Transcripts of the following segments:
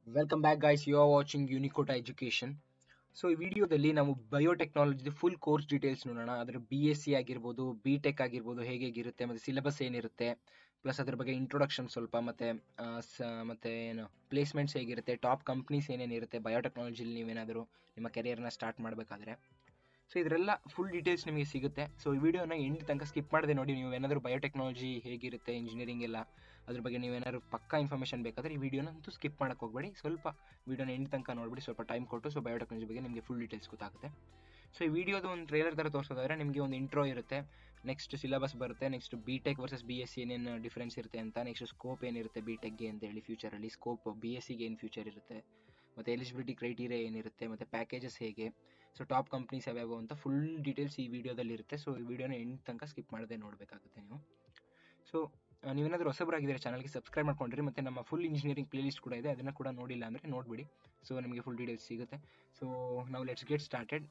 Welcome back guys you are watching Unicota education so ಈ ವಿಡಿಯೋದಲ್ಲಿ ನಾವು ಬಯೋಟೆಕ್ನಾಲಜಿ ಫುಲ್ ಕೋರ್ಸ್ ಡೀಟೇಲ್ಸ್ ನೋಡೋಣ ಅದರ ಬಿ ಎಸ್ ಸಿ ಆಗಿರ್ಬೋದು ಬಿ ಟೆಕ್ ಆಗಿರ್ಬೋದು ಹೇಗೆ ಹೇಗಿರುತ್ತೆ ಮತ್ತು ಸಿಲೆಬಸ್ ಏನಿರುತ್ತೆ ಪ್ಲಸ್ ಅದ್ರ ಬಗ್ಗೆ ಇಂಟ್ರೊಡಕ್ಷನ್ ಸ್ವಲ್ಪ ಮತ್ತೆ ಆ, ಸ- ಮತ್ತೆ ಏನು ಪ್ಲೇಸ್ಮೆಂಟ್ಸ್ ಹೇಗಿರುತ್ತೆ ಟಾಪ್ ಕಂಪ್ನೀಸ್ ಏನೇನಿರುತ್ತೆ ಬಯೋಟೆಕ್ನಾಲಜಿಲಿ ನೀವೇನಾದರೂ ನಿಮ್ಮ ಕೆರಿಯರ್ನ ಸ್ಟಾರ್ಟ್ ಮಾಡಬೇಕಾದ್ರೆ ಸೊ ಇದರೆಲ್ಲ ಫುಲ್ ಡೀಟೇಲ್ಸ್ ನಿಮಗೆ ಸಿಗುತ್ತೆ ಸೊ ಈ ವಿಡಿಯೋನ ಎಂಡ್ ತನಕ ಸ್ಕಿಪ್ ಮಾಡದೆ ನೋಡಿ ನೀವು ಏನಾದರೂ ಬಯೋಟೆಕ್ನಾಲಜಿ ಹೇಗಿರುತ್ತೆ ಇಂಜಿನಿಯರಿಂಗ್ ಎಲ್ಲ ಅದ್ರ ಬಗ್ಗೆ ನೀವೇನಾದ್ರು ಪಕ್ಕಾ ಇನ್ಫಾರ್ಮೇಷನ್ ಬೇಕಾದ್ರೆ ಈ ವಿಡಿಯೋನ ಅಂತೂ ಸ್ಕಿಪ್ ಮಾಡಕ್ಕೆ ಹೋಗಬೇಡಿ ಸ್ವಲ್ಪ ವಿಡಿಯೋನ ಎಂಡ್ ತನಕ ನೋಡ್ಬಿಡಿ ಸ್ವಲ್ಪ ಟೈಮ್ ಕೊಟ್ಟು ಸೊ ಬಯೋಟೆಕ್ನಾಲಜಿ ಬಗ್ಗೆ ನಿಮಗೆ ಫುಲ್ ಡೀಟೇಲ್ಸ್ ಗೊತ್ತಾಗುತ್ತೆ ಸೊ ಈ ವಿಡಿಯೋದ ಒಂದು ಟ್ರೇಲರ್ ಥರ ತೋರಿಸೋದಾದ್ರೆ ನಿಮಗೆ ಒಂದು ಇಂಟ್ರೋ ಇರುತ್ತೆ ನೆಕ್ಸ್ಟ್ ಸಿಲೆಬಸ್ ಬರುತ್ತೆ next B tech versus B S C ಏನೇನು ಡಿಫ್ರೆನ್ಸ್ ಇರುತ್ತೆ ಅಂತ ನೆಕ್ಸ್ಟ್ ಸ್ಕೋಪ್ ಏನಿರುತ್ತೆ ಬಿ ಟೆಕ್ಗೆ ಅಂತ ಹೇಳಿ ಫ್ಯೂಚರಲ್ಲಿ ಸ್ಕೋಪ್ ಬಿ ಎಸ್ ಸಿಗೆ ಏನು ಫ್ಯೂಚರ್ ಇರುತ್ತೆ ಮತ್ತು ಎಲಿಜಿಬಿಲಿಟಿ ಕ್ರೈಟೀರಿಯಾ ಏನಿರುತ್ತೆ ಮತ್ತು ಪ್ಯಾಕೇಜಸ್ ಹೇಗೆ ಸೊ ಟಾಪ್ ಕಂಪ್ನೀಸ್ ಯಾವ್ಯಾವು ಅಂತ ಫುಲ್ ಡೀಟೇಲ್ಸ್ ಈ ವಿಡಿಯೋದಲ್ಲಿ ಇರುತ್ತೆ ಸೊ ಈ ವಿಡಿಯೋನ ಎಂಡ್ ತನಕ ಸ್ಕಿಪ್ ಮಾಡದೆ ನೋಡಬೇಕಾಗುತ್ತೆ ನೀವು ಸೊ ನೀವೇನಾದರೂ ಹೊಸಬರಾಗಿದ್ದರೆ ಚಾನಲ್ಗೆ ಸಬ್ಸ್ಕ್ರೈಬ್ ಮಾಡ್ಕೊಂಡ್ರಿ ಮತ್ತು ನಮ್ಮ ಫುಲ್ ಇಂಜಿನಿಯರಿಂಗ್ ಪ್ಲೇಲಿಸ್ಟ್ ಕೂಡ ಇದೆ ಅದನ್ನು ಕೂಡ ನೋಡಿಲ್ಲ ಅಂದರೆ ನೋಡಿಬಿಡಿ ಸೊ ನಿಮಗೆ ಫುಲ್ ಡೀಟೇಲ್ಸ್ ಸಿಗುತ್ತೆ ಸೊ ನಾವು ಲೆಟ್ಸ್ ಗೆಟ್ ಸ್ಟಾರ್ಟೆಡ್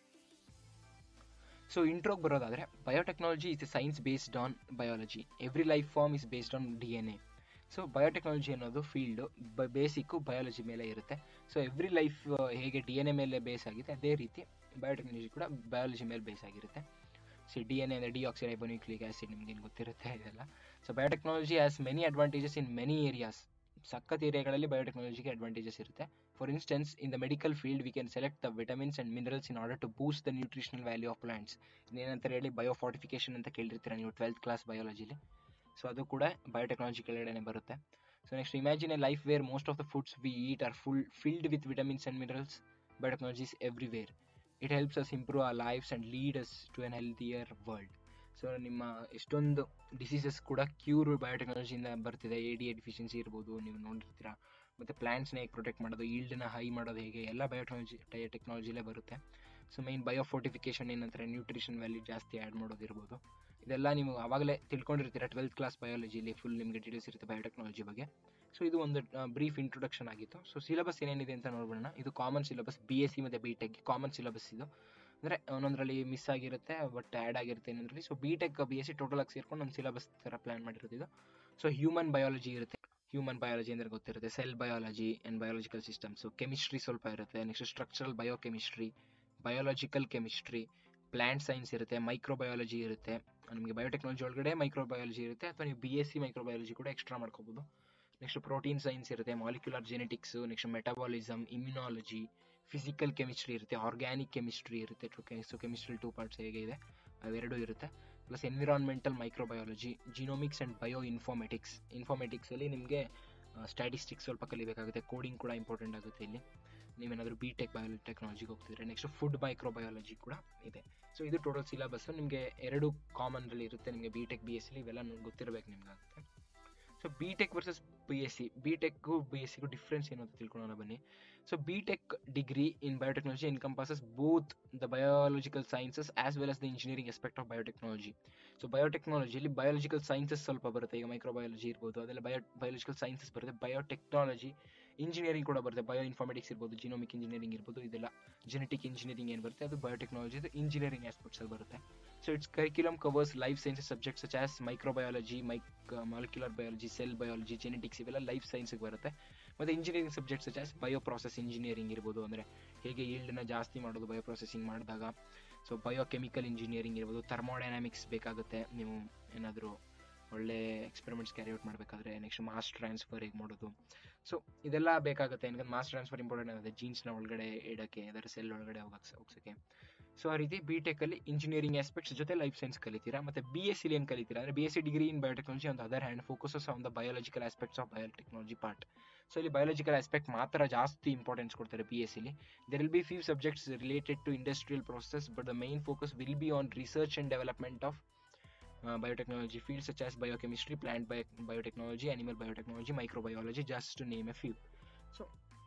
ಸೊ ಇಂಟ್ರೋಗೆ ಬರೋದಾದರೆ biotechnology is a science based on biology every life form is based on D N A so biotechnology ಅನ್ನೋದು ಫೀಲ್ಡು ಬ ಬೇಸಿಕ್ಕು ಬಯಾಲಜಿ ಮೇಲೆ ಇರುತ್ತೆ ಸೊ ಎವ್ರಿ ಲೈಫ್ ಹೇಗೆ ಡಿ ಎನ್ ಎ ಮೇಲೆ base ಆಗಿದೆ ಅದೇ ರೀತಿ ಬಯೋಟೆಕ್ನಾಲಜಿ ಕೂಡ ಬಯಾಲಜಿ ಮೇಲೆ ಬೇಸ್ ಆಗಿರುತ್ತೆ ಸೊ ಡಿ ಎನ್ ಎ ಅಂದರೆ ಡಿಆಕ್ಸಿರೈಬೋನ್ಯೂಕ್ಲಿಕ್ ಆಸಿಡ್ ನಿಮ್ಗೆ ಏನು ಗೊತ್ತಿರುತ್ತೆ ಇದೆಲ್ಲ so biotechnology has many advantages in many areas ಸಖತ್ ಏರಿಯಾಗಳಲ್ಲಿ ಬಯೋಟೆಕ್ನಾಲಜಿಗೆ ಅಡ್ವಾಂಟೇಜಸ್ ಇರುತ್ತೆ for instance in the medical field we can select the vitamins and minerals in order to boost the nutritional value of plants ಏನಂತ ಹೇಳಿ ಬಯೋಫಾರ್ಟಿಫಿಕೇಶನ್ ಅಂತ ಕೇಳಿರ್ತೀರ ನೀವು twelfth class ಬಯಾಲಜಿಲಿ so ಅದು ಕೂಡ ಬಯೋಟೆಕ್ನಾಲಜಿ ಕೆಳಗಡೆ ಬರುತ್ತೆ so next imagine a life where most of the foods we eat are fulfilled with vitamins and minerals biotechnology is everywhere it helps us improve our lives and lead us to an healthier world so ನಿಮ್ಮ ಎಷ್ಟೊಂದು diseases ಕೂಡ cure ಬಯೋಟೆಕ್ನಾಲಜಿಯಿಂದ ಬರ್ತಿದೆ A D A deficiency ಇರ್ಬೋದು ನೀವು ನೋಡಿರ್ತೀರಾ ಮತ್ತು ಪ್ಲಾಂಟ್ಸ್ನ ಹೇಗೆ protect ಮಾಡೋದು ಈಲ್ಡ್ನ ಹೈ ಮಾಡೋದು ಹೇಗೆ ಎಲ್ಲ ಬಯೋಟೆಕ್ನಾಲಜಿ ಟೆಕ್ನಾಲಜಿಲೇ ಬರುತ್ತೆ ಸೊ ಮೈನ್ ಬಯೋಫೋರ್ಟಿಫಿಕೇಶನ್ ಏನಂತಾರೆ ನ್ಯೂಟ್ರಿಷನ್ ವ್ಯಾಲ್ಯೂ ಜಾಸ್ತಿ ಆ್ಯಡ್ ಮಾಡೋದಿರ್ಬೋದು ಇದೆಲ್ಲ ನೀವು ಆವಾಗಲೇ ತಿಳ್ಕೊಂಡಿರ್ತೀರ ಟ್ವೆಲ್ತ್ ಕ್ಲಾಸ್ ಬಯಾಲಜಿಲಿ ಫುಲ್ ನಿಮಗೆ ಡೀಟೇಲ್ಸ್ ಇರುತ್ತೆ ಬಯೋಟೆಕ್ನಾಲಜಿ ಬಗ್ಗೆ ಸೊ ಇದು ಒಂದು ಬ್ರೀಫ್ ಇಂಟ್ರೊಡಕ್ಷನ್ ಆಗಿತ್ತು ಸೊ ಸಿಲೆಬಸ್ ಏನೇನಿದೆ ಅಂತ ನೋಡೋಣ ಇದು common syllabus B S C ಮತ್ತು ಬಿ ಟೆಕ್ ಕಾಮನ್ ಸಿಲೆಬಸ್ ಇದು ಅಂದರೆ ಒಂದೊಂದರಲ್ಲಿ ಮಿಸ್ ಆಗಿರುತ್ತೆ ಬಟ್ ಆ್ಯಡ್ ಆಗಿರುತ್ತೆ ಇನ್ನೊಂದರಲ್ಲಿ so B tech B S C total ಆಗಿ ಸೇರ್ಕೊಂಡು ಒಂದು ಸಿಲೆಬಸ್ ಥರ ಪ್ಲಾನ್ ಮಾಡಿರೋದು ಇದು ಸೊ ಹ್ಯೂಮನ್ ಬಯಾಲಜಿ ಇರುತ್ತೆ ಹ್ಯೂಮನ್ ಬಯಾಲಜಿ ಅಂದರೆ ಗೊತ್ತಿರುತ್ತೆ cell biology and biological systems chemistry ಸ್ವಲ್ಪ ಇರುತ್ತೆ next structural biochemistry biological chemistry plant science ಇರುತ್ತೆ ಮೈಕ್ರೋಬಯಾಲಜಿ ಇರುತ್ತೆ ನಿಮಗೆ ಬಯೋಟೆಕ್ನಾಲಜಿ ಒಳಗಡೆ ಮೈಕ್ರೋಬಯಾಲಜಿ ಇರುತ್ತೆ ಅಥವಾ ನೀವು ಬಿ ಎಸ್ ಸಿ ಮೈಕ್ರೋಬಯಾಲಜಿ ಕೂಡ ಎಕ್ಸ್ಟ್ರಾ ಮಾಡ್ಕೋಬೋದು ನೆಕ್ಸ್ಟ್ ಪ್ರೋಟೀನ್ ಸೈನ್ಸ್ ಇರುತ್ತೆ molecular genetics next metabolism immunology physical chemistry ಇರುತ್ತೆ ಆರ್ಗ್ಯಾನಿಕ್ ಕೆಮಿಸ್ಟ್ರಿ ಇರುತ್ತೆ ಸೊ ಕೆಮಿಸ್ಟ್ರಿ ಟೂ ಪಾರ್ಟ್ಸ್ ಹೇಗೆ ಇದೆ ಅವೆರಡೂ ಇರುತ್ತೆ plus environmental microbiology genomics and bio informatics ಇನ್ಫಾರ್ಮೆಟಿಕ್ಸಲ್ಲಿ ನಿಮಗೆ ಸ್ಟ್ಯಾಟಿಸ್ಟಿಕ್ಸ್ ಸ್ವಲ್ಪ ಕಲಿಬೇಕಾಗುತ್ತೆ ಕೋಡಿಂಗ್ ಕೂಡ ಇಂಪಾರ್ಟೆಂಟ್ ಆಗುತ್ತೆ ಇಲ್ಲಿ ನೀವೇನಾದರೂ ಬಿ ಟೆಕ್ ಬಯೋ ಟೆಕ್ನಾಲಜಿಗೆ ಹೋಗ್ತಿದ್ರೆ ನೆಕ್ಸ್ಟ್ ಫುಡ್ ಮೈಕ್ರೋಬಯಾಲಜಿ ಕೂಡ ಇದೆ ಸೊ ಇದು ಟೋಟಲ್ ಸಿಲೆಬಸ್ಸು ನಿಮಗೆ ಎರಡು ಕಾಮನ್ರಲ್ಲಿ ಇರುತ್ತೆ ನಿಮಗೆ B tech B S C ಇವೆಲ್ಲ ಗೊತ್ತಿರಬೇಕು ನಿಮ್ಗೆ ಆಗುತ್ತೆ so B tech versus B S C B ಟೆಕ್ಗೂ ಬಿ ಎಸ್ ಸಿಗೂ ಡಿಫ್ರೆನ್ಸ್ ಏನು ಅಂತ ತಿಳ್ಕೊಳ್ಳೋಣ ಬನ್ನಿ so B tech degree in biotechnology encompasses both the biological sciences as well as the engineering aspect of biotechnology so ಬಯೋಟೆಕ್ನಾಲಜಿಲಿ biological sciences ಸ್ವಲ್ಪ ಬರುತ್ತೆ ಈಗ ಮೈಕ್ರೋಬಯಾಲಜಿ ಇರ್ಬೋದು ಅದೆಲ್ಲ ಬಯೋ ಬಯಾಲಜಿಕಲ್ ಸೈನ್ಸಸ್ ಬರುತ್ತೆ ಬಯೋಟೆಕ್ನಾಲಜಿ ಇಂಜಿನಿಯರಿಂಗ್ ಕೂಡ ಬರುತ್ತೆ ಬಯೋ ಇನ್ಫಾರ್ಮೆಟಿಕ್ಸ್ ಇರ್ಬೋದು ಜಿನೋಮಿಕ್ ಇಂಜಿನಿಯರಿಂಗ್ ಇರ್ಬೋದು ಇದೆಲ್ಲ ಜೆನೆಟಿಕ್ ಇಂಜಿನಿಯರಿಂಗ್ ಏನು ಬರುತ್ತೆ ಅದು ಬಯೋಟೆಕ್ನಾಲಜಿ ಇಂಜಿನಿಯರಿಂಗ್ ಆಸ್ಪೆಕ್ಟ್ಸ್ ಅಲ್ಲಿ ಬರುತ್ತೆ so it's curriculum covers life sciences subjects such as microbiology mic molecular biology cell biology genetics ಇವೆಲ್ಲ ಲೈಫ್ ಸೈನ್ಸ್ಗೆ ಬರುತ್ತೆ ಮತ್ತು engineering subjects such as bio process engineering ಇರ್ಬೋದು ಅಂದರೆ ಹೇಗೆ ಈಲ್ಡನ್ನ ಜಾಸ್ತಿ ಮಾಡೋದು ಬಯೋ ಪ್ರೊಸೆಸಿಂಗ್ ಮಾಡಿದಾಗ ಸೊ ಬಯೋಕೆಮಿಕಲ್ ಇಂಜಿನಿಯರಿಂಗ್ ಇರ್ಬೋದು ಥರ್ಮೋಡೈನಾಮಿಕ್ಸ್ ಬೇಕಾಗುತ್ತೆ ನೀವು ಏನಾದರೂ ಒಳ್ಳೆ ಎಕ್ಸ್ಪೆರಿಮೆಂಟ್ಸ್ ಕ್ಯಾರಿ ಔಟ್ ಮಾಡಬೇಕಾದ್ರೆ ನೆಕ್ಸ್ಟ್ ಮಾಸ್ ಟ್ರಾನ್ಸ್ಫರ್ ಹೇಗೆ ಮಾಡೋದು ಸೊ ಇದೆಲ್ಲ ಬೇಕಾಗುತ್ತೆ ಯಾಕಂದ್ರೆ ಮಾಸ್ ಟ್ರಾನ್ಸ್ಫರ್ ಇಂಪಾರ್ಟೆಂಟ್ ಆಗುತ್ತೆ ಜೀನ್ಸ್ನ ಒಳಗಡೆ ಇಡೋಕ್ಕೆ ಅದರ ಸೆಲ್ ಒಳಗಡೆ ಹೋಗಕ್ಕೆ ಹೋಗ್ಸೋಕ್ಕೆ ಸೊ ಆ ರೀತಿ ಬಿ ಟೆಕಲ್ಲಿ ಇಂಜಿನಿಯರಿಂಗ್ ಆಸ್ಪೆಕ್ಟ್ಸ್ ಜೊತೆ ಲೈಫ್ ಸೈನ್ಸ್ ಕಲಿತೀರಾ ಮತ್ತು ಬಿ ಎಸ್ ಸಿಲಿ ಏನು ಕಲಿತೀರಾ ಅಂದರೆ B S C degree in biotechnology on the other hand focuses on the biological aspects of biotechnology part so ಇಲ್ಲಿ ಬಯಾಲಜಿಕಲ್ ಆಸ್ಪೆಕ್ಟ್ ಮಾತ್ರ ಜಾಸ್ತಿ ಇಂಪಾರ್ಟೆನ್ಸ್ ಕೊಡ್ತಾರೆ ಬಿ ಎಸ್ ಸಿಲಿ there will be few subjects related to industrial process but the main focus will be on research and development of biotechnology field such as biochemistry plant bio biotechnology animal biotechnology microbiology just to name a few so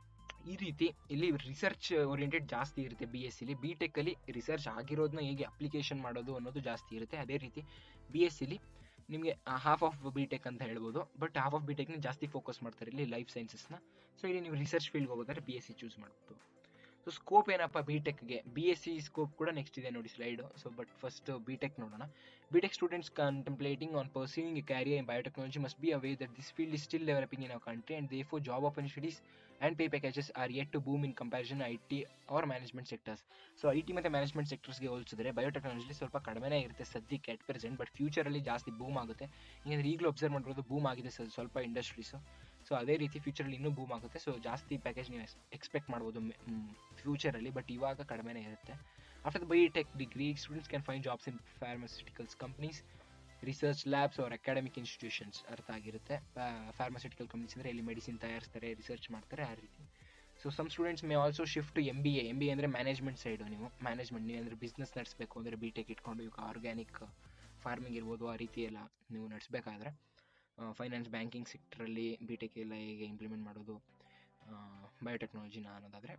ಈ ರೀತಿ ಇಲ್ಲಿ research oriented ಜಾಸ್ತಿ ಇರುತ್ತೆ B S ಸಿಲಿ B ಟೆಕ್ಕಲ್ಲಿ research ಆಗಿರೋದನ್ನ ಹೇಗೆ application ಮಾಡೋದು ಅನ್ನೋದು ಜಾಸ್ತಿ ಇರುತ್ತೆ ಅದೇ ರೀತಿ ಬಿ ಎಸ್ ಸಿಲಿ ನಿಮಗೆ ಹಾಫ್ ಆಫ್ ಬಿ ಟೆಕ್ ಅಂತ ಹೇಳ್ಬೋದು ಬಟ್ ಹಾಫ್ ಆಫ್ ಬಿ ಟೆಕ್ನ ಜಾಸ್ತಿ ಫೋಕಸ್ ಮಾಡ್ತಾರೆ ಇಲ್ಲಿ ಲೈಫ್ ಸೈನ್ಸಸ್ನ ಸೊ ಇಲ್ಲಿ ನೀವು ರಿಸರ್ಚ್ ಫೀಲ್ಡ್ಗೆ ಹೋಗೋದಾದ್ರೆ ಬಿ ಎಸ್ ಸಿ ಚೂಸ್ ಮಾಡ್ಬೋದು ಸೊ ಸ್ಕೋಪ್ ಏನಪ್ಪ ಬಿ ಟೆಕ್ಗೆ ಬಿ ಎಸ್ ಸಿ ಸ್ಕೋಪ್ ಕೂಡ ನೆಕ್ಸ್ಟ್ ಇದೆ ನೋಡಿ slide so but first B tech ನೋಡೋಣ B tech students contemplating on pursuing a career in biotechnology must be aware that this field is still developing in our country and therefore job opportunities and pay packages are yet to boom in comparison I T or management sectors so I T ಮತ್ತು management ಸೆಕ್ಟರ್ಸ್ಗೆ ಹೋಲಿಸಿದ್ರೆ biotechnology ಸ್ವಲ್ಪ ಕಡಿಮೆನೇ ಇರುತ್ತೆ ಸದ್ಯಕ್ಕೆ at present but ಫ್ಯೂಚರಲ್ಲಿ ಜಾಸ್ತಿ boom ಆಗುತ್ತೆ ಯಾಕಂದರೆ ಈಗಲೂ ಅಬ್ಸರ್ವ್ ಮಾಡಿರೋದು ಬೂಮ್ ಆಗಿದೆ ಸರ್ ಸ್ವಲ್ಪ ಇಂಡಸ್ಟ್ರೀಸು ಸೊ ಅದೇ ರೀತಿ ಫ್ಯೂಚರಲ್ಲಿ ಇನ್ನೂ ಬೂಮ್ ಆಗುತ್ತೆ ಸೊ ಜಾಸ್ತಿ ಪ್ಯಾಕೇಜ್ ನೀವು ಎಕ್ಸ್ಪೆಕ್ಟ್ ಮಾಡ್ಬೋದು ಫ್ಯೂಚರಲ್ಲಿ ಬಟ್ ಇವಾಗ ಕಡಿಮೆನೇ ಇರುತ್ತೆ after the B tech degree students can find jobs in pharmaceuticals companies research labs ಅವ್ರ ಅಕಾಡೆಮಿಕ್ ಇನ್ಸ್ಟಿಟ್ಯೂಷನ್ಸ್ ಅರ್ಥ ಆಗಿರುತ್ತೆ ಫಾರ್ಮಸ್ಯೂಟಿಕಲ್ ಕಂಪ್ನೀಸ್ ಅಂದರೆ ಇಲ್ಲಿ ಮೆಡಿಸಿನ್ ತಯಾರಿಸ್ತಾರೆ ರಿಸರ್ಚ್ ಮಾಡ್ತಾರೆ ಆ ರೀತಿ so some students may also shift to M B A M B A ಅಂದರೆ ಮ್ಯಾನೇಜ್ಮೆಂಟ್ ಸೈಡು ನೀವು ಮ್ಯಾನೇಜ್ಮೆಂಟ್ ನೀವು ಅಂದರೆ ಬಿಸ್ನೆಸ್ ನಡೆಸಬೇಕು ಅಂದರೆ ಬಿ ಟೆಕ್ ಇಟ್ಕೊಂಡು ಈಗ ಆರ್ಗ್ಯಾನಿಕ್ ಫಾರ್ಮಿಂಗ್ ಇರ್ಬೋದು ಆ ರೀತಿ ಎಲ್ಲ ನೀವು ನಡೆಸಬೇಕಾದ್ರೆ ಫೈನಾನ್ಸ್ ಬ್ಯಾಂಕಿಂಗ್ ಸೆಕ್ಟ್ರಲ್ಲಿ ಬಿ ಟೆಕ್ ಎಲ್ಲ ಹೇಗೆ ಇಂಪ್ಲಿಮೆಂಟ್ ಮಾಡೋದು ಬಯೋಟೆಕ್ನಾಲಜಿನ ಅನ್ನೋದಾದರೆ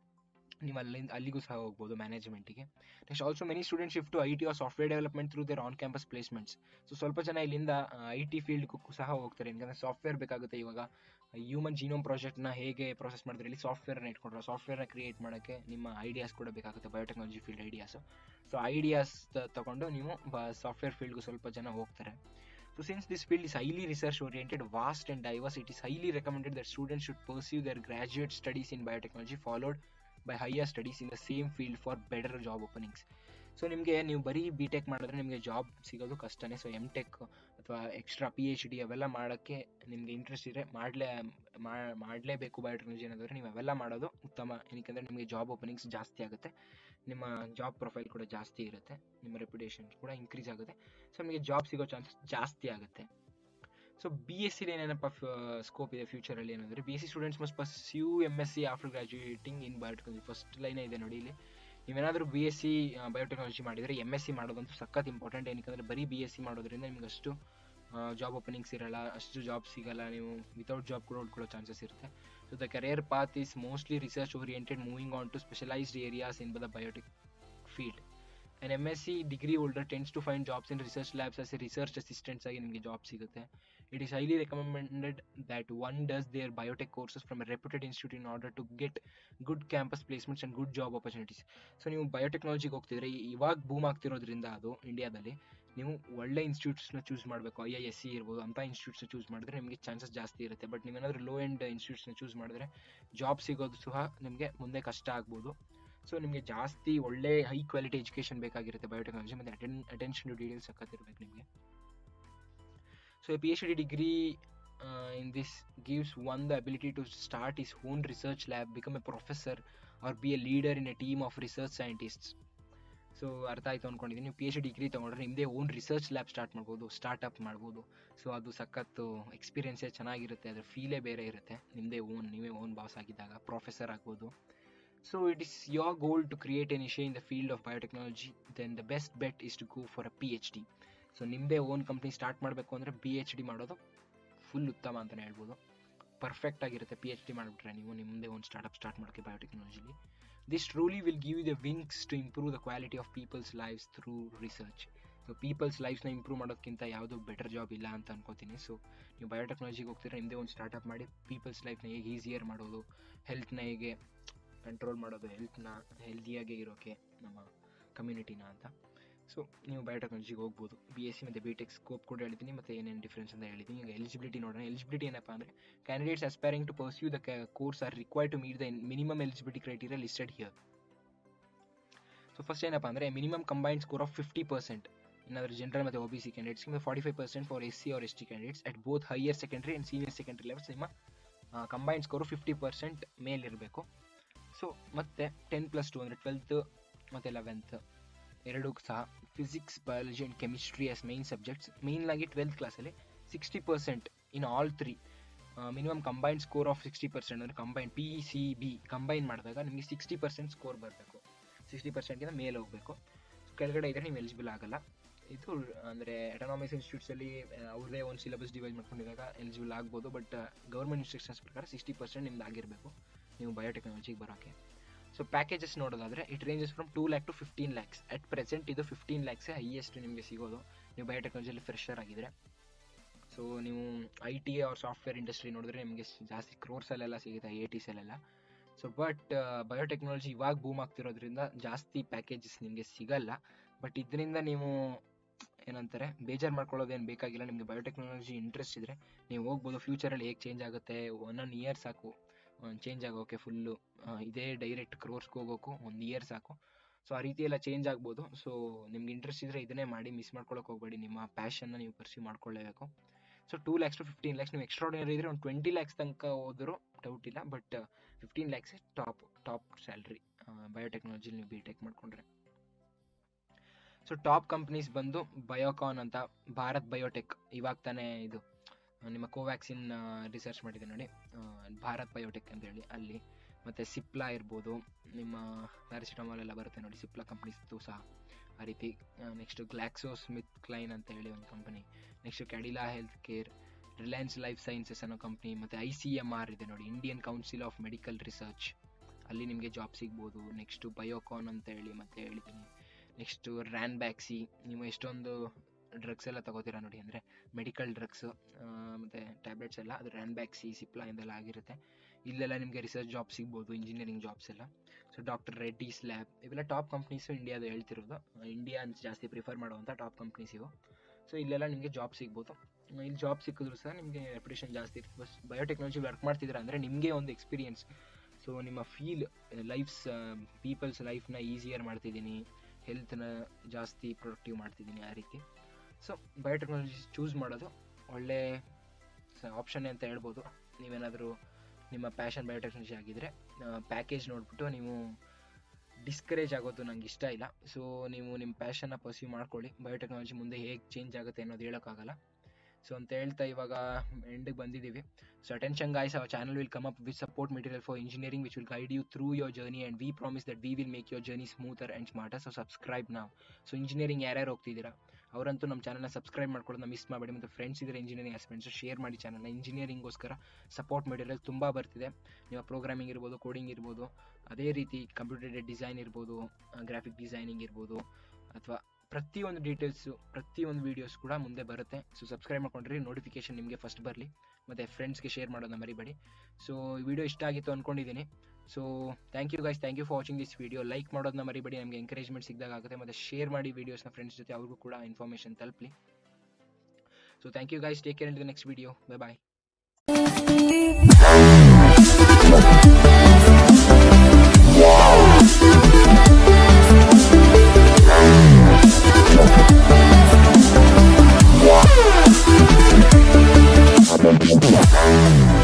ನೀವು ಅಲ್ಲಿಂದ ಅಲ್ಲಿಗೂ ಸಹ ಹೋಗ್ಬೋದು ಮ್ಯಾನೇಜ್ಮೆಂಟಿಗೆ next also many student shift to I T or software development through their on campus placements so ಸ್ವಲ್ಪ ಜನ ಇಲ್ಲಿಂದ ಐ ಟಿ ಫೀಲ್ಡ್ಗೂ ಸಹ ಹೋಗ್ತಾರೆ ಯಾಕಂದರೆ ಸಾಫ್ಟ್ವೇರ್ ಬೇಕಾಗುತ್ತೆ ಇವಾಗ ಹ್ಯೂಮನ್ ಜೀನೋಮ್ ಪ್ರಾಜೆಕ್ಟ್ನ ಹೇಗೆ ಪ್ರೊಸೆಸ್ ಮಾಡಿದ್ರೆ ಇಲ್ಲಿ ಸಾಫ್ಟ್ವೇರ್ನ ಇಟ್ಕೊಂಡ್ರೆ ಸಾಫ್ಟ್ವೇರ್ನ ಕ್ರಿಯೇಟ್ ಮಾಡೋಕ್ಕೆ ನಿಮ್ಮ ಐಡಿಯಾಸ್ ಕೂಡ ಬೇಕಾಗುತ್ತೆ biotechnology field ideas so ideas ತಗೊಂಡು ನೀವು ಬ ಸಾಫ್ಟ್ವೇರ್ ಫೀಲ್ಡ್ಗೂ ಸ್ವಲ್ಪ ಜನ ಹೋಗ್ತಾರೆ So since this field is highly research oriented, vast and diverse, it is highly recommended that students should pursue their graduate studies in biotechnology followed by higher studies in the same field for better job openings. So ನಿಮಗೆ ನೀವು ಬರೀ B tech ಮಾಡಿದ್ರೆ ನಿಮಗೆ job ಸಿಗೋದು ಕಷ್ಟನೇ so M tech ಅಥವಾ extra P H D ಅವೆಲ್ಲ ಮಾಡೋಕ್ಕೆ ನಿಮಗೆ ಇಂಟ್ರೆಸ್ಟ್ ಇದ್ದರೆ ಮಾಡಲೇ ಮಾಡಲೇಬೇಕು ಬಯೋಟೆಕ್ನಾಲಜಿ ಅನ್ನೋದಾದ್ರೆ ನೀವು ಅವೆಲ್ಲ ಮಾಡೋದು ಉತ್ತಮ ಏನಕ್ಕೆ ನಿಮಗೆ ಜಾಬ್ ಓಪನಿಂಗ್ಸ್ ಜಾಸ್ತಿ ಆಗುತ್ತೆ ನಿಮ್ಮ ಜಾಬ್ ಪ್ರೊಫೈಲ್ ಕೂಡ ಜಾಸ್ತಿ ಇರುತ್ತೆ ನಿಮ್ಮ ರೆಪ್ಯುಟೇಷನ್ ಕೂಡ ಇನ್ಕ್ರೀಸ್ ಆಗುತ್ತೆ ಸೊ ನಿಮಗೆ ಜಾಬ್ ಸಿಗೋ ಚಾನ್ಸಸ್ ಜಾಸ್ತಿ ಆಗುತ್ತೆ ಸೊ ಬಿ ಎಸ್ ಸಿಲಿ ಏನೇನಪ್ಪ ಸ್ಕೋಪ್ ಇದೆ ಫ್ಯೂಚರಲ್ಲಿ ಏನಂದರೆ B S C students must pursue M S C after graduating in biotechnology first ಲೈನೇ ಇದೆ ನೋಡಿ ಇಲ್ಲಿ ನೀವೇನಾದರೂ ಬಿ ಎಸ್ ಸಿ ಬಯೋಟೆಕ್ನಾಲಜಿ ಮಾಡಿದರೆ ಎಮ್ ಎಸ್ ಸಿ ಮಾಡೋದಂತೂ ಸಖತ್ ಇಂಪಾರ್ಟೆಂಟ್ ಏನಕ್ಕೆ ಬರೀ ಬಿ ಎಸ್ ಸಿ ಮಾಡೋದ್ರಿಂದ ನಿಮ್ಗೆ ಅಷ್ಟು ಜಾಬ್ ಓಪನಿಂಗ್ಸ್ ಇರಲ್ಲ ಅಷ್ಟು ಜಾಬ್ ಸಿಗಲ್ಲ ನೀವು ವಿತೌಟ್ ಜಾಬ್ ಕೂಡ ಉಳ್ಕೊಳ್ಳೋ ಚಾನ್ಸಸ್ ಇರುತ್ತೆ so the career path is mostly research oriented moving on to specialised areas in the biotech field and M S C degree holder tends to find jobs in research labs as a research assistants ಆಗಿ ನಿಮಗೆ job ಸಿಗುತ್ತೆ it is highly recommended that one does their biotech courses from reputed institute in order to get good campus placements and good job opportunities so ನೀವು ಬಯೋಟೆಕ್ನಾಲಜಿಗೆ ಹೋಗ್ತಿದ್ರೆ ಇವಾಗ boom ಆಗ್ತಿರೋದ್ರಿಂದ ಅದು ಇಂಡಿಯಾದಲ್ಲಿ ನೀವು ಒಳ್ಳೆ ಇನ್ಸ್ಟಿಟ್ಯೂಟ್ಸ್ನ ಚೂಸ್ ಮಾಡಬೇಕು ಐ ಐ ಎಸ್ ಸಿ ಇರ್ಬೋದು ಅಂಥ ಇನ್ಸ್ಟಿಟ್ಯೂಟ್ಸ್ನ ಚೂಸ್ ಮಾಡಿದ್ರೆ ನಿಮಗೆ ಚಾನ್ಸಸ್ ಜಾಸ್ತಿ ಇರುತ್ತೆ ಬಟ್ ನೀವೇನಾದರೂ ಲೋ ಎಂಡ್ ಇನ್ಸ್ಟಿಟ್ಯೂಟ್ಸ್ನ ಚೂಸ್ ಮಾಡಿದ್ರೆ ಜಾಬ್ ಸಿಗೋದು ಸಹ ನಿಮಗೆ ಮುಂದೆ ಕಷ್ಟ ಆಗ್ಬೋದು ಸೊ ನಿಮಗೆ ಜಾಸ್ತಿ ಒಳ್ಳೆ ಹೈ ಕ್ವಾಲಿಟಿ ಎಜುಕೇಷನ್ ಬೇಕಾಗಿರುತ್ತೆ ಬಯೋಟೆಕ್ನಾಲಜಿ ಮತ್ತು ಅಟೆನ್ ಅಟೆನ್ಷನ್ ಟು ಡೀಟೇಲ್ಸ್ ಸಕ್ಕತ್ತಿರ್ಬೇಕು ನಿಮಗೆ so P H D degree in this gives one the ability to start his own research lab become a professor or be a leader in a team of research scientists so ಅರ್ಥ ಆಯಿತು ಅಂದ್ಕೊಂಡಿದ್ದೀನಿ ನೀವು P H D degree ತೊಗೊಂಡ್ರೆ ನಿಮ್ಮದೇ own research lab start ಮಾಡ್ಬೋದು startup ಮಾಡ್ಬೋದು so ಅದು ಸಖತ್ತು ಎಕ್ಸ್ಪೀರಿಯನ್ಸೇ ಚೆನ್ನಾಗಿರುತ್ತೆ ಅದ್ರ ಫೀಲೇ ಬೇರೆ ಇರುತ್ತೆ ನಿಮ್ಮದೇ ಓನ್ ನೀವೇ ಓನ್ ಬಾಸ್ ಆಗಿದ್ದಾಗ ಪ್ರೊಫೆಸರ್ ಆಗ್ಬೋದು so it is your goal to create a niche in the field of biotechnology then the best bet is to go for a P H D so ನಿಮ್ಮದೇ own company start ಮಾಡಬೇಕು ಅಂದರೆ P H D ಮಾಡೋದು full ಉತ್ತಮ ಅಂತಲೇ ಹೇಳ್ಬೋದು perfect ಆಗಿರುತ್ತೆ P H D ಮಾಡಿಬಿಟ್ರೆ ನೀವು ನಿಮ್ಮದೇ ಒಂದು ಸ್ಟಾರ್ಟಪ್ ಸ್ಟಾರ್ಟ್ ಮಾಡೋಕ್ಕೆ ಬಯೋಟೆಕ್ನಾಲಜಿಲಿ this truly will give you the wings to improve the quality of people's lifes through research so people's ಲೈಫ್ನ ಇಂಪ್ರೂವ್ ಮಾಡೋದಕ್ಕಿಂತ ಯಾವುದೋ ಬೆಟರ್ ಜಾಬ್ ಇಲ್ಲ ಅಂತ ಅನ್ಕೋತೀನಿ ಸೊ ನೀವು ಬಯೋಟೆಕ್ನಾಲಜಿಗೆ ಹೋಗ್ತೀರಾ ನಿಮ್ಮದೇ ಒಂದು ಸ್ಟಾರ್ಟಪ್ ಮಾಡಿ ಪೀಪಲ್ಸ್ ಲೈಫ್ನ ಹೇಗೆ ಈಸಿಯರ್ ಮಾಡೋದು ಹೆಲ್ತ್ನ ಹೇಗೆ ಕಂಟ್ರೋಲ್ ಮಾಡೋದು ಹೆಲ್ತ್ನ ಹೆಲ್ದಿಯಾಗೆ ಇರೋಕ್ಕೆ ನಮ್ಮ ಕಮ್ಯುನಿಟಿನ ಅಂತ ಸೊ ನೀವು ಬಯೋಟೆಕ್ನಾಲಜಿಗೆ ಹೋಗ್ಬೋದು ಬಿ ಎಸ್ ಸಿ ಮತ್ತು ಬಿ ಟೆಕ್ ಸ್ಕೋಪ್ ಕೂಡ ಹೇಳಿದ್ದೀನಿ ಮತ್ತು ಏನೇನು ಡಿಫ್ರೆನ್ಸ್ ಅಂತ ಹೇಳಿದ್ದೀನಿ ಈಗ ಎಲಿಜಿಬಿಲಿಟಿ ನೋಡೋಣ ಎಲಿಜಿಬಿಲಿಟಿ ಏನಪ್ಪ ಅಂದರೆ candidates aspiring to pursue the course are required to meet the minimum eligibility criteria listed here so first ಏನಪ್ಪ ಅಂದರೆ minimum combined score of fifty percent ಏನಾದರೂ ಜನರಲ್ ಮತ್ತು ಒ ಬಿ ಸಿ ಕ್ಯಾಂಡಿಡೇಟ್ಸ್ಗೆ forty five percent for S C or S T candidates at both higher secondary and senior secondary levels ನಿಮ್ಮ combined score fifty percent ಮೇಲಿರಬೇಕು so ಮತ್ತೆ ten plus two ಅಂದರೆ twelfth ಮತ್ತು eleventh ಎರಡೂ ಸಹ physics biology and chemistry as main subjects ಮೇಯ್ನಾಗಿ twelfth ಕ್ಲಾಸಲ್ಲಿ sixty percent in all three minimum combined score of sixty percent ಅಂದರೆ combine P C B combine ಮಾಡಿದಾಗ ನಿಮಗೆ ಸಿಕ್ಸ್ಟಿ ಪರ್ಸೆಂಟ್ ಸ್ಕೋರ್ ಬರಬೇಕು ಸಿಕ್ಸ್ಟಿ ಪರ್ಸೆಂಟ್ಗಿಂತ ಮೇಲೆ ಹೋಗಬೇಕು ಕೆಳಗಡೆ ಇದ್ದರೆ ನೀವು ಎಲಿಜಿಬಲ್ ಆಗಲ್ಲ ಇದು ಅಂದರೆ ಎಕನಾಮಿಕ್ಸ್ ಇನ್ಸ್ಟಿಟ್ಯೂಟ್ಸಲ್ಲಿ ಅವ್ರದೇ ಒಂದು ಸಿಲೆಬಸ್ ಡಿವೈಡ್ ಮಾಡ್ಕೊಂಡಿದ್ದಾಗ ಎಲಿಜಿಬಲ್ ಆಗ್ಬೋದು ಬಟ್ ಗೌರ್ಮೆಂಟ್ ಇನ್ಸ್ಟ್ರಕ್ಷನ್ಸ್ ಪ್ರಕಾರ ಸಿಕ್ಸ್ಟಿ ಪರ್ಸೆಂಟ್ ನಿಮ್ದು ಆಗಿರಬೇಕು ನೀವು ಬಯೋಟೆಕ್ನಾಲಜಿಗೆ ಬರೋಕ್ಕೆ ಸೊ ಪ್ಯಾಕೇಜಸ್ ನೋಡೋದಾದರೆ it ranges from two lakh to fifteen lakhs at present ಇದು ಫಿಫ್ಟೀನ್ ಲ್ಯಾಕ್ಸೇ ಹೈಯೆಸ್ಟ್ ನಿಮಗೆ ಸಿಗೋದು ನೀವು ಬಯೋಟೆಕ್ನಾಲಜಿಯಲ್ಲಿ ಫ್ರೆಶರ್ ಆಗಿದ್ರೆ ಸೊ ನೀವು ಐ ಟಿ ಅವ್ರ ಸಾಫ್ಟ್ವೇರ್ ಇಂಡಸ್ಟ್ರಿ ನೋಡಿದ್ರೆ ನಿಮಗೆ ಜಾಸ್ತಿ ಕ್ರೋರ್ಸಲ್ಲೆಲ್ಲ ಸಿಗುತ್ತೆ ಐ ಐ ಟಿಸಲ್ಲೆಲ್ಲ ಸೊ ಬಟ್ ಬಯೋಟೆಕ್ನಾಲಜಿ ಇವಾಗ ಬೂಮ್ ಆಗ್ತಿರೋದ್ರಿಂದ ಜಾಸ್ತಿ ಪ್ಯಾಕೇಜಸ್ ನಿಮಗೆ ಸಿಗಲ್ಲ ಬಟ್ ಇದರಿಂದ ನೀವು ಏನಂತಾರೆ ಬೇಜಾರು ಮಾಡ್ಕೊಳ್ಳೋದೇನು ಬೇಕಾಗಿಲ್ಲ ನಿಮಗೆ ಬಯೋಟೆಕ್ನಾಲಜಿ ಇಂಟ್ರೆಸ್ಟ್ ಇದ್ದರೆ ನೀವು ಹೋಗ್ಬೋದು ಫ್ಯೂಚರಲ್ಲಿ ಹೇಗೆ ಚೇಂಜ್ ಆಗುತ್ತೆ ಒನ್ ಒನ್ ಇಯರ್ ಸಾಕು ಚೇಂಜ್ ಆಗೋಕೆ ಫುಲ್ಲು ಇದೇ ಡೈರೆಕ್ಟ್ ಕ್ರೋರ್ಸ್ಗೆ ಹೋಗೋಕ್ಕೂ ಒಂದು ಇಯರ್ ಸಾಕು ಸೊ ಆ ರೀತಿ ಎಲ್ಲ ಚೇಂಜ್ ಆಗ್ಬೋದು ಸೊ ನಿಮ್ಗೆ ಇಂಟ್ರೆಸ್ಟ್ ಇದ್ದರೆ ಇದನ್ನೇ ಮಾಡಿ ಮಿಸ್ ಮಾಡ್ಕೊಳಕ್ಕೆ ಹೋಗಬೇಡಿ ನಿಮ್ಮ ಪ್ಯಾಷನ್ನ ನೀವು ಪರ್ಸ್ಯೂ ಮಾಡ್ಕೊಳ್ಳೇಬೇಕು so two lakhs to fifteen lakhs ನೀವು ಎಕ್ಸ್ಟ್ರಾಡಿನರಿ ಇದ್ದರೆ ಒಂದು ಟ್ವೆಂಟಿ ಲ್ಯಾಕ್ಸ್ ತನಕ ಹೋದರೂ ಡೌಟ್ ಇಲ್ಲ but fifteen lakhs top top salary biotechnology ನೀವು ಬಿ ಟೆಕ್ ಮಾಡಿಕೊಂಡ್ರೆ ಸೊ ಟಾಪ್ ಕಂಪ್ನೀಸ್ ಬಂದು ಬಯೋಕಾನ್ ಅಂತ ಭಾರತ್ ಬಯೋಟೆಕ್ ಇವಾಗ ತಾನೇ ಇದು ನಿಮ್ಮ ಕೋವ್ಯಾಕ್ಸಿನ್ ರಿಸರ್ಚ್ ಮಾಡಿದೆ ನೋಡಿ ಭಾರತ್ ಬಯೋಟೆಕ್ ಅಂತ ಹೇಳಿ ಅಲ್ಲಿ ಮತ್ತು ಸಿಪ್ಲಾ ಇರ್ಬೋದು ನಿಮ್ಮ ಪ್ಯಾರಾಸಿಟಮಾಲ್ ಎಲ್ಲ ಬರುತ್ತೆ ನೋಡಿ ಸಿಪ್ಲಾ ಕಂಪ್ನೀಸ್ದು ಸಹ ಆ ರೀತಿ ನೆಕ್ಸ್ಟ್ ಗ್ಲಾಕ್ಸೋ ಸ್ಮಿತ್ ಕ್ಲೈನ್ ಅಂತ ಹೇಳಿ ಒಂದು company next Cadila health care Reliance life sciences ಅನ್ನೋ ಕಂಪ್ನಿ ಮತ್ತು ಐ ಸಿ ಎಮ್ ಆರ್ ಇದೆ ನೋಡಿ Indian council of medical research ಅಲ್ಲಿ ನಿಮಗೆ ಜಾಬ್ ಸಿಗ್ಬೋದು ನೆಕ್ಸ್ಟು ಬಯೋಕಾನ್ ಅಂತ ಹೇಳಿ ಮತ್ತೆ ಹೇಳಿದ್ದೀನಿ ನೆಕ್ಸ್ಟು ರ್ಯಾನ್ ಬ್ಯಾಕ್ಸಿ ನೀವು ಎಷ್ಟೊಂದು ಡ್ರಗ್ಸ್ ಎಲ್ಲ ತಗೋತೀರಾ ನೋಡಿ ಅಂದರೆ ಮೆಡಿಕಲ್ ಡ್ರಗ್ಸು ಮತ್ತು ಟ್ಯಾಬ್ಲೆಟ್ಸ್ ಎಲ್ಲ ಅದು ರ್ಯಾನ್ ಬ್ಯಾಕ್ಸಿ ಸಿಪ್ಲಾ ಇಂದೆಲ್ಲ ಆಗಿರುತ್ತೆ ಇಲ್ಲೆಲ್ಲ ನಿಮಗೆ ರಿಸರ್ಚ್ ಜಾಬ್ ಸಿಗ್ಬೋದು ಇಂಜಿನಿಯರಿಂಗ್ ಜಾಬ್ಸ್ ಎಲ್ಲ ಸೊ ಡಾಕ್ಟರ್ ರೆಡ್ಡಿಸ್ ಲ್ಯಾಬ್ ಇವೆಲ್ಲ ಟಾಪ್ ಕಂಪ್ನೀಸು ಇಂಡಿಯಾದ ಹೇಳ್ತಿರೋದು ಇಂಡಿಯಾ ಅಂತ ಜಾಸ್ತಿ ಪ್ರಿಫರ್ ಮಾಡುವಂಥ ಟಾಪ್ ಕಂಪ್ನೀಸ್ ಇವು ಸೊ ಇಲ್ಲೆಲ್ಲ ನಿಮಗೆ ಜಾಬ್ ಸಿಗ್ಬೋದು ಇಲ್ಲಿ ಜಾಬ್ ಸಿಕ್ಕಿದ್ರು ಸಹ ನಿಮಗೆ ರೆಪ್ಯುಟೇಷನ್ ಜಾಸ್ತಿ ಇರುತ್ತೆ ಬಸ್ ಬಯೋಟೆಕ್ನಾಲಜಿ ವರ್ಕ್ ಮಾಡ್ತಿದ್ದೀರಾ ಅಂದರೆ ನಿಮಗೆ ಒಂದು ಎಕ್ಸ್ಪೀರಿಯನ್ಸ್ ಸೊ ನಿಮ್ಮ ಫೀಲ್ ಲೈಫ್ಸ್ ಪೀಪಲ್ಸ್ ಲೈಫ್ನ ಈಸಿಯರ್ ಮಾಡ್ತಿದ್ದೀನಿ ಹೆಲ್ತ್ನ ಜಾಸ್ತಿ ಪ್ರೊಡಕ್ಟಿವ್ ಮಾಡ್ತಿದ್ದೀನಿ ಆ ರೀತಿ ಸೊ ಬಯೋಟೆಕ್ನಾಲಜಿ ಚೂಸ್ ಮಾಡೋದು ಒಳ್ಳೆ ಆಪ್ಷನ್ ಅಂತ ಹೇಳ್ಬೋದು ನೀವೇನಾದರೂ ನಿಮ್ಮ ಪ್ಯಾಷನ್ ಬಯೋಟೆಕ್ನಾಲಜಿ ಆಗಿದ್ದರೆ ಪ್ಯಾಕೇಜ್ ನೋಡಿಬಿಟ್ಟು ನೀವು ಡಿಸ್ಕರೇಜ್ ಆಗೋದು ನಂಗೆ ಇಷ್ಟ ಇಲ್ಲ ಸೊ ನೀವು ನಿಮ್ಮ ಪ್ಯಾಷನ್ನ ಪರ್ಸ್ಯೂ ಮಾಡ್ಕೊಳ್ಳಿ ಬಯೋಟೆಕ್ನಾಲಜಿ ಮುಂದೆ ಹೇಗೆ ಚೇಂಜ್ ಆಗುತ್ತೆ ಅನ್ನೋದು ಹೇಳೋಕ್ಕಾಗಲ್ಲ ಸೊ ಅಂತ ಹೇಳ್ತಾ ಇವಾಗ ಎಂಡಿಗೆ ಬಂದಿದ್ದೀವಿ so attention guys our channel will come up with support material for engineering which will guide you through your journey and we promise that we will make your journey smoother and smarter so subscribe ನಾವು so engineering ಯಾರ್ಯಾರು ಹೋಗ್ತಿದ್ದೀರಾ ಅವರಂತೂ ನಮ್ಮ ಚಾನಲ್ನ subscribe ಮಾಡ್ಕೊಳ್ಳೋದನ್ನ miss ಮಾಡಬೇಡಿ ಮತ್ತು friends ಇದ್ದರೆ engineering ಆಸ್ಪೆಂಟ್ಸು share ಮಾಡಿ ಚಾನಲ್ನ ಇಂಜಿನಿಯರಿಂಗೋಸ್ಕರ ಸಪೋರ್ಟ್ ಮೆಟೀರಿಯಲ್ ತುಂಬ ಬರ್ತಿದೆ ನೀವು ಪ್ರೋಗ್ರಾಮಿಂಗ್ ಇರ್ಬೋದು ಕೋಡಿಂಗ್ ಇರ್ಬೋದು ಅದೇ ರೀತಿ ಕಂಪ್ಯೂಟರ್ ಡಿಸೈನ್ ಇರ್ಬೋದು ಗ್ರಾಫಿಕ್ ಡಿಸೈನಿಂಗ್ ಇರ್ಬೋದು ಅಥವಾ ಪ್ರತಿಯೊಂದು ಡೀಟೇಲ್ಸು ಪ್ರತಿಯೊಂದು ವೀಡಿಯೋಸ್ ಕೂಡ ಮುಂದೆ ಬರುತ್ತೆ ಸೊ ಸಬ್ಸ್ಕ್ರೈಬ್ ಮಾಡ್ಕೊಂಡ್ರಿ ನೋಟಿಫಿಕೇಶನ್ ನಿಮಗೆ ಫಸ್ಟ್ ಬರಲಿ ಮತ್ತು ಫ್ರೆಂಡ್ಸ್ಗೆ ಶೇರ್ ಮಾಡೋದನ್ನ ಮರಿಬೇಡಿ ಸೊ ವಿಡಿಯೋ ಇಷ್ಟ ಆಗಿತ್ತು ಅಂದ್ಕೊಂಡಿದ್ದೀನಿ so thank you guys thank you for watching this video like ಮಾಡೋದನ್ನ ಮರಿಬೇಡಿ ನಮಗೆ ಎಂಕರೇಜ್ಮೆಂಟ್ ಸಿಕ್ಕಿದಾಗ ಆಗುತ್ತೆ ಮತ್ತು ಶೇರ್ ಮಾಡಿ ವೀಡಿಯೋಸ್ನ ಫ್ರೆಂಡ್ಸ್ ಜೊತೆ ಅವ್ರಿಗೂ ಕೂಡ ಇನ್ಫಾರ್ಮೇಷನ್ ತಲುಪಲಿ so thank you guys take care in the next video bye bye Yeah.